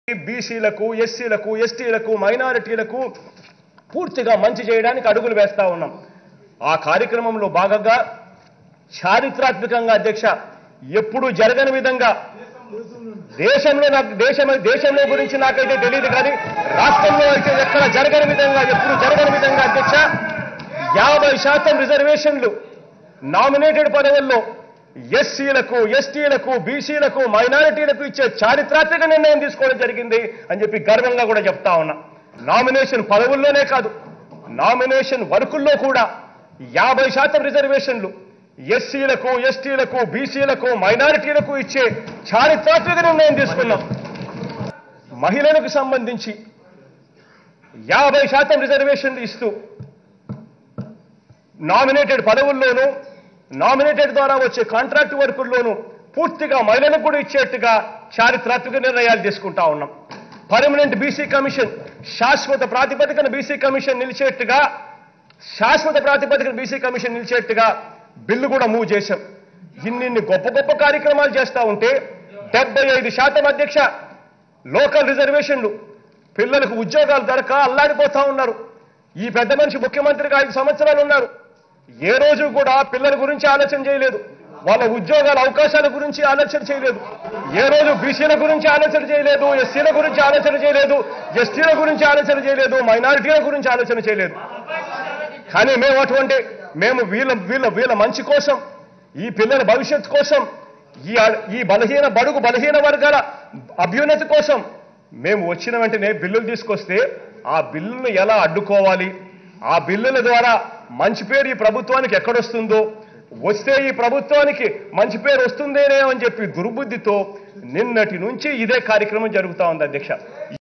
బీసీలకు ఎస్సీలకు ఎస్టీలకు మైనారిటీలకు పూర్తిగా మంచి చేయడానికి అడుగులు వేస్తా ఉన్నాం ఆ కార్యక్రమంలో భాగంగా చారిత్రాత్మకంగా అధ్యక్ష ఎప్పుడూ జరగని విధంగా దేశంలో నాకు దేశం దేశంలో గురించి నాకైతే తెలియదు కానీ రాష్ట్రంలో అయితే ఎక్కడ జరగని విధంగా ఎప్పుడు జరగని విధంగా అధ్యక్ష యాభై శాతం రిజర్వేషన్లు నామినేటెడ్ పదవుల్లో ఎస్సీలకు ఎస్టీలకు బీసీలకు మైనారిటీలకు ఇచ్చే చారిత్రాత్మక నిర్ణయం తీసుకోవడం జరిగింది అని చెప్పి గర్వంగా కూడా చెప్తా ఉన్నా నామినేషన్ పదవుల్లోనే కాదు నామినేషన్ వర్కుల్లో కూడా యాభై శాతం రిజర్వేషన్లు ఎస్సీలకు ఎస్టీలకు బీసీలకు మైనారిటీలకు ఇచ్చే చారిత్రాత్మక నిర్ణయం తీసుకున్నాం మహిళలకు సంబంధించి యాభై శాతం రిజర్వేషన్లు ఇస్తూ నామినేటెడ్ పదవుల్లోనూ నామినేటెడ్ ద్వారా వచ్చే కాంట్రాక్ట్ వర్కుల్లోనూ పూర్తిగా మహిళలకు కూడా ఇచ్చేట్టుగా చారిత్రాత్మక నిర్ణయాలు తీసుకుంటా ఉన్నాం పర్మనెంట్ బీసీ కమిషన్ శాశ్వత ప్రాతిపదికన బీసీ కమిషన్ నిలిచేట్టుగా శాశ్వత ప్రాతిపదికన బీసీ కమిషన్ నిలిచేట్టుగా బిల్లు కూడా మూవ్ చేశాం ఇన్నిన్ని గొప్ప గొప్ప కార్యక్రమాలు చేస్తా ఉంటే డెబ్బై ఐదు శాతం అధ్యక్ష లోకల్ రిజర్వేషన్లు పిల్లలకు ఉద్యోగాలు దొరక అల్లాడిపోతా ఉన్నారు ఈ పెద్ద మనిషి ముఖ్యమంత్రిగా ఐదు సంవత్సరాలు ఉన్నారు ఏ రోజు కూడా పిల్లల గురించి ఆలోచన చేయలేదు వాళ్ళ ఉద్యోగాల అవకాశాల గురించి ఆలోచన చేయలేదు ఏ రోజు బీసీల గురించి ఆలోచన చేయలేదు ఎస్సీల గురించి ఆలోచన చేయలేదు ఎస్టీల గురించి ఆలోచన చేయలేదు మైనారిటీల గురించి ఆలోచన చేయలేదు కానీ మేము అటువంటి మేము వీళ్ళ వీళ్ళ వీళ్ళ మంచి కోసం ఈ పిల్లల భవిష్యత్తు కోసం ఈ అ- ఈ బలహీన బడుగు బలహీన వర్గాల అభ్యున్నతి కోసం మేము వచ్చిన వెంటనే బిల్లులు తీసుకొస్తే ఆ బిల్లులను ఎలా అడ్డుకోవాలి ఆ బిల్లుల ద్వారా మంచి పేరు ఈ ప్రభుత్వానికి ఎక్కడొస్తుందో వస్తే ఈ ప్రభుత్వానికి మంచి పేరు వస్తుందేనే అని చెప్పి దుర్బుద్ధితో నిన్నటి నుంచి ఇదే కార్యక్రమం జరుగుతా ఉంది అధ్యక్ష